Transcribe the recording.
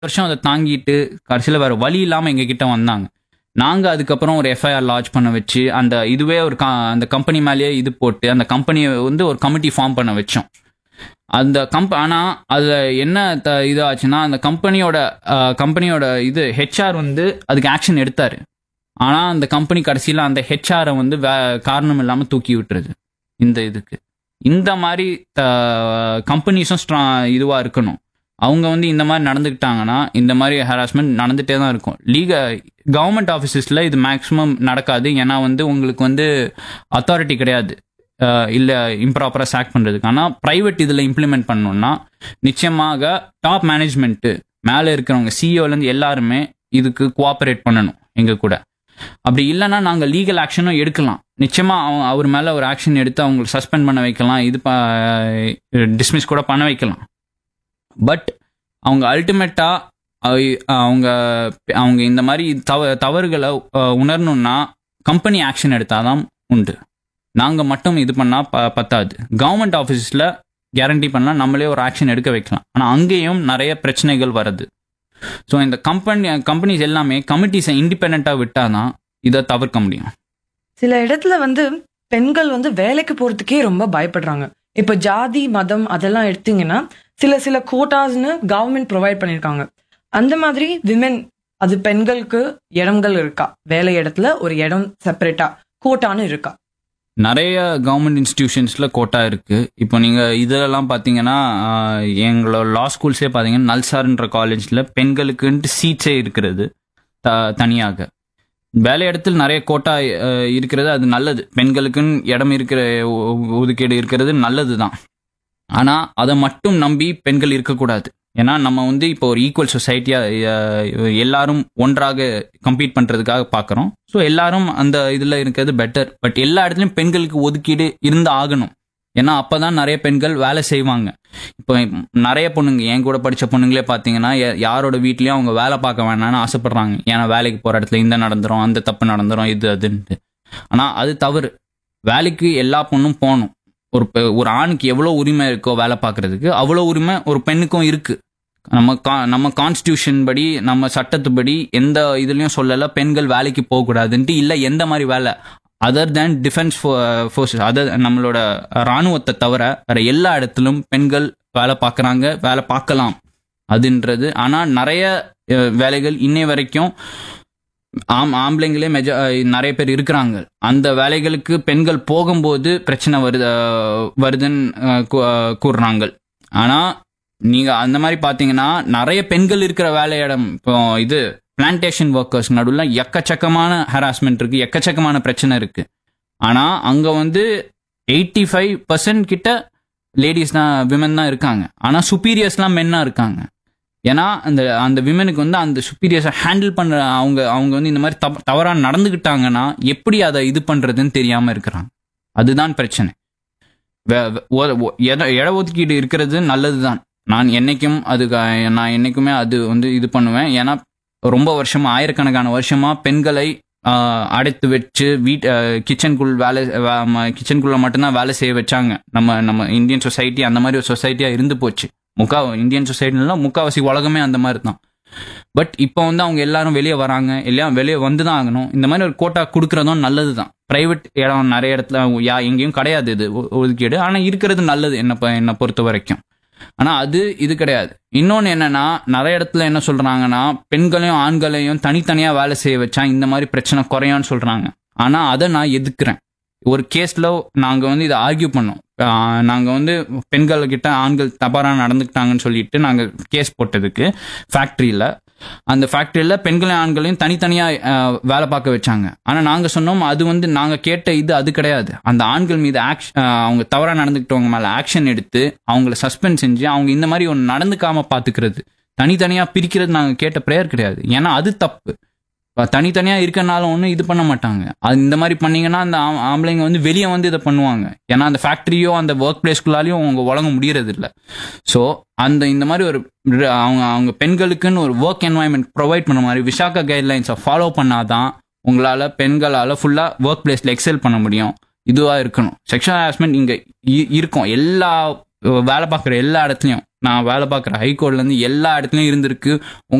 வருஷம் அதை தாங்கிட்டு கடைசியில் வேற வழி இல்லாமல் எங்ககிட்ட வந்தாங்க நாங்கள் அதுக்கப்புறம் ஒரு எஃப்ஐஆர் லான்ச் பண்ண வச்சு அந்த இதுவே ஒரு க அந்த கம்பெனி மேலேயே இது போட்டு அந்த கம்பெனியை வந்து ஒரு கமிட்டி ஃபார்ம் பண்ண வச்சோம் அந்த கம்ப ஆனால் அதில் என்ன த இதாச்சுன்னா அந்த கம்பெனியோட கம்பெனியோட இது ஹெச்ஆர் வந்து அதுக்கு ஆக்ஷன் எடுத்தார் ஆனால் அந்த கம்பெனி கடைசியில் அந்த ஹெச்ஆரை வந்து வே காரணம் இல்லாமல் தூக்கி விட்டுருது இந்த இதுக்கு இந்த மாதிரி கம்பெனிஸும் ஸ்ட்ரா இதுவாக இருக்கணும் அவங்க வந்து இந்த மாதிரி நடந்துக்கிட்டாங்கன்னா இந்த மாதிரி ஹராஸ்மெண்ட் நடந்துகிட்டே தான் இருக்கும் லீக கவர்மெண்ட் ஆஃபீஸஸில் இது மேக்ஸிமம் நடக்காது ஏன்னா வந்து உங்களுக்கு வந்து அத்தாரிட்டி கிடையாது இல்லை இம்ப்ராப்பராக சாக் பண்ணுறதுக்கு ஆனால் ப்ரைவேட் இதில் இம்ப்ளிமெண்ட் பண்ணணும்னா நிச்சயமாக டாப் மேனேஜ்மெண்ட்டு மேலே இருக்கிறவங்க சிஇஓலேருந்து எல்லாருமே இதுக்கு கோஆப்ரேட் பண்ணணும் எங்கள் கூட அப்படி இல்லைன்னா நாங்கள் லீகல் ஆக்ஷனும் எடுக்கலாம் நிச்சயமாக அவன் அவர் மேலே ஒரு ஆக்ஷன் எடுத்து அவங்களை சஸ்பெண்ட் பண்ண வைக்கலாம் இது டிஸ்மிஸ் கூட பண்ண வைக்கலாம் பட் அவங்க அல்டிமேட்டாக அவங்க அவங்க இந்த மாதிரி தவ தவறுகளை அஹ், உணரணும்னா கம்பெனி ஆக்ஷன் எடுத்தால் தான் உண்டு நாங்கள் மட்டும் இது பண்ணால் ப பத்தாது கவர்மெண்ட் ஆஃபீஸில் கேரண்டி பண்ணால் நம்மளே ஒரு ஆக்ஷன் எடுக்க வைக்கலாம் ஆனால் அங்கேயும் நிறைய பிரச்சனைகள் வருது ஸோ இந்த கம்பெனி கம்பெனிஸ் எல்லாமே கமிட்டிஸை இண்டிபெண்ட்டாக விட்டால் தான் இதை தவிர்க்க முடியும் சில இடத்துல வந்து பெண்கள் வந்து வேலைக்கு போறதுக்கே ரொம்ப பயப்படுறாங்க இப்போ ஜாதி மதம் அதெல்லாம் எடுத்தீங்கன்னா சில சில கோட்டாஸ்னு கவர்மெண்ட் ப்ரொவைட் பண்ணியிருக்காங்க அந்த மாதிரி விமென் அது பெண்களுக்கு இடங்கள் இருக்கா வேலை இடத்துல ஒரு இடம் செப்பரேட்டா கோட்டான்னு இருக்கா நிறைய கவர்மெண்ட் இன்ஸ்டிடியூஷன்ஸில் கோட்டா இருக்குது இப்போ நீங்கள் இதெல்லாம் பார்த்தீங்கன்னா ஆஹ், எங்களோட லா ஸ்கூல்ஸே பார்த்தீங்கன்னா நல்சார்ன்ற காலேஜில் பெண்களுக்குன்ட்டு சீட்ஸே இருக்கிறது த தனியாக வேலை இடத்தில் நிறைய கோட்டா ஆஹ், இருக்கிறது அது நல்லது பெண்களுக்குன்னு இடம் இருக்கிற ஒ- ஒதுக்கீடு இருக்கிறது நல்லது தான் ஆனால் அதை மட்டும் நம்பி பெண்கள் இருக்கக்கூடாது ஏன்னா நம்ம வந்து இப்போ ஒரு ஈக்குவல் சொசைட்டியாக எல்லாரும் ஒன்றாக கம்பீட் பண்ணுறதுக்காக பார்க்குறோம் ஸோ எல்லாரும் அந்த இதில் இருக்கிறது பெட்டர் பட் எல்லா இடத்துலையும் பெண்களுக்கு ஒதுக்கீடு இருந்து ஆகணும் ஏன்னா அப்போ தான் நிறைய பெண்கள் வேலை செய்வாங்க இப்போ நிறைய பொண்ணுங்க என் கூட படித்த பொண்ணுங்களே பார்த்தீங்கன்னா யா- யாரோட வீட்லேயும் அவங்க வேலை பார்க்க வேணாம்னு ஆசைப்படுறாங்க ஏன்னா வேலைக்கு போகிற இடத்துல இந்த நடந்துரும் அந்த தப்பு நடந்துரும் இது அதுன்ட்டு ஆனால் அது தவறு வேலைக்கு எல்லா பொண்ணும் போகணும் ஒரு பெ- ஒரு ஆணுக்கு எவ்வளோ உரிமை இருக்கோ வேலை பார்க்கறதுக்கு அவ்வளோ உரிமை ஒரு பெண்ணுக்கும் இருக்கு நம்ம கா நம்ம கான்ஸ்டியூஷன் படி நம்ம சட்டத்துப்படி எந்த இதுலயும் சொல்லல பெண்கள் வேலைக்கு போகக்கூடாதுன்ட்டு இல்லை எந்த மாதிரி வேலை other than defence forces other நம்மளோட ராணுவத்தை தவிர வேற எல்லா இடத்திலும் பெண்கள் வேலை பார்க்குறாங்க வேலை பார்க்கலாம் அதுன்றது ஆனால் நிறைய அஹ், வேலைகள் இன்னை வரைக்கும் ஆம் ஆம்பளைங்களே மெஜ அஹ், நிறைய பேர் இருக்கிறாங்க அந்த வேலைகளுக்கு பெண்கள் போகும்போது பிரச்சனை வருது அஹ், வருதுன்னு அஹ், கூ- அஹ், கூறுறாங்க ஆனால் நீங்கள் அந்த மாதிரி பார்த்தீங்கன்னா நிறைய பெண்கள் இருக்கிற வேலையிடம் இப்போ இது பிளான்டேஷன் ஒர்க்கர்ஸ் நடுவில் எக்கச்சக்கமான ஹராஸ்மெண்ட் இருக்கு எக்கச்சக்கமான பிரச்சனை இருக்கு ஆனால் அங்கே வந்து எயிட்டி ஃபைவ் பர்சன்ட் கிட்ட லேடிஸ் தான் விமன் தான் இருக்காங்க ஆனால் சுப்பீரியர்ஸ்லாம் மென்னாக இருக்காங்க ஏன்னா அந்த அந்த விமனுக்கு வந்து அந்த சுப்பீரியர்ஸை ஹேண்டில் பண்ணுற அவங்க அவங்க வந்து இந்த மாதிரி தவ தவறாக நடந்துக்கிட்டாங்கன்னா எப்படி அதை இது பண்ணுறதுன்னு தெரியாமல் இருக்கிறாங்க அதுதான் பிரச்சனை வே- வே- ஒ- ஒ- இட இட ஒதுக்கீடு இருக்கிறது நல்லது தான் நான் என்னைக்கும் அது நான் என்னைக்குமே அது வந்து இது பண்ணுவேன் ஏன்னா ரொம்ப வருஷமா ஆயிரக்கணக்கான வருஷமா பெண்களை ஆஹ், அடைத்து வச்சு வீட் கிச்சனுக்குள் வேலை கிச்சனுக்குள்ள மட்டும்தான் வேலை செய்ய வச்சாங்க நம்ம நம்ம இந்தியன் சொசைட்டி அந்த மாதிரி ஒரு சொசைட்டியா இருந்து போச்சு முக்கா இந்தியன் சொசைட்டிலாம் முக்காவாசி உலகமே அந்த மாதிரி தான் பட் இப்போ வந்து அவங்க எல்லாரும் வெளியே வராங்க எல்லாம் வெளியே வந்து தான் ஆகணும் இந்த மாதிரி ஒரு கோட்டா கொடுக்கறதும் நல்லது தான் ப்ரைவேட் இடம் நிறைய இடத்துல யா எங்கேயும் கிடையாது இது ஒ- ஒதுக்கீடு ஆனால் இருக்கிறது நல்லது என்ன ப- என்னை பொறுத்த வரைக்கும் ஆனால் அது இது கிடையாது இன்னொன்று என்னன்னா நிறைய இடத்துல என்ன சொல்றாங்கன்னா பெண்களையும் ஆண்களையும் தனித்தனியாக வேலை செய்ய வச்சா இந்த மாதிரி பிரச்சனை குறையும்னு சொல்றாங்க ஆனால் அதை நான் எதுக்குறேன் ஒரு கேஸில் நாங்கள் வந்து இதை ஆர்கியூ பண்ணோம் நாங்கள் வந்து பெண்கள்கிட்ட ஆண்கள் தவறாக நடந்துக்கிட்டாங்கன்னு சொல்லிட்டு நாங்கள் கேஸ் போட்டதுக்கு ஃபேக்ட்ரியில் அந்த ஃபேக்ட்ரியில் பெண்களையும் ஆண்களையும் தனித்தனியாக வேலை பார்க்க வச்சாங்க ஆனால் நாங்கள் சொன்னோம் அது வந்து நாங்கள் கேட்ட இது அது கிடையாது அந்த ஆண்கள் மீது ஆக்ஷ் அவங்க தவறாக நடந்துக்கிட்டவங்க மேலே ஆக்ஷன் எடுத்து அவங்கள சஸ்பெண்ட் செஞ்சு அவங்க இந்த மாதிரி ஒன்று நடந்துக்காம பார்த்துக்கிறது தனித்தனியாக பிரிக்கிறது நாங்கள் கேட்ட ப்ரேயர் கிடையாது ஏன்னா அது தப்பு இப்ப தனித்தனியா இருக்கனால ஒன்றும் இது பண்ண மாட்டாங்க அது இந்த மாதிரி பண்ணீங்கன்னா அந்த ஆம்- ஆம்பளைங்க வந்து வெளியே வந்து இதை பண்ணுவாங்க ஏன்னா அந்த ஃபேக்டரியோ அந்த ஒர்க் பிளேஸ்குள்ளாலையும் அவங்க உலக முடியறது இல்லை ஸோ அந்த இந்த மாதிரி ஒரு ர- அவங்க அவங்க பெண்களுக்குன்னு ஒரு ஒர்க் என்வாயன்மெண்ட் ப்ரொவைட் பண்ண மாதிரி விசாகா கைட்லைன்ஸை ஃபாலோ பண்ணாதான் உங்களால் பெண்களால் ஃபுல்லாக ஒர்க் பிளேஸில் எக்ஸல் பண்ண முடியும் இதுவாக இருக்கணும் செக்ஷுவல் ஹராஸ்மெண்ட் இங்கே இருக்கும் எல்லா அஹ், வேலை பார்க்குற எல்லா இடத்துலையும் நான் வேலை பார்க்குற ஹைகோர்ட்லேருந்து எல்லா இடத்துலையும் இருந்திருக்கு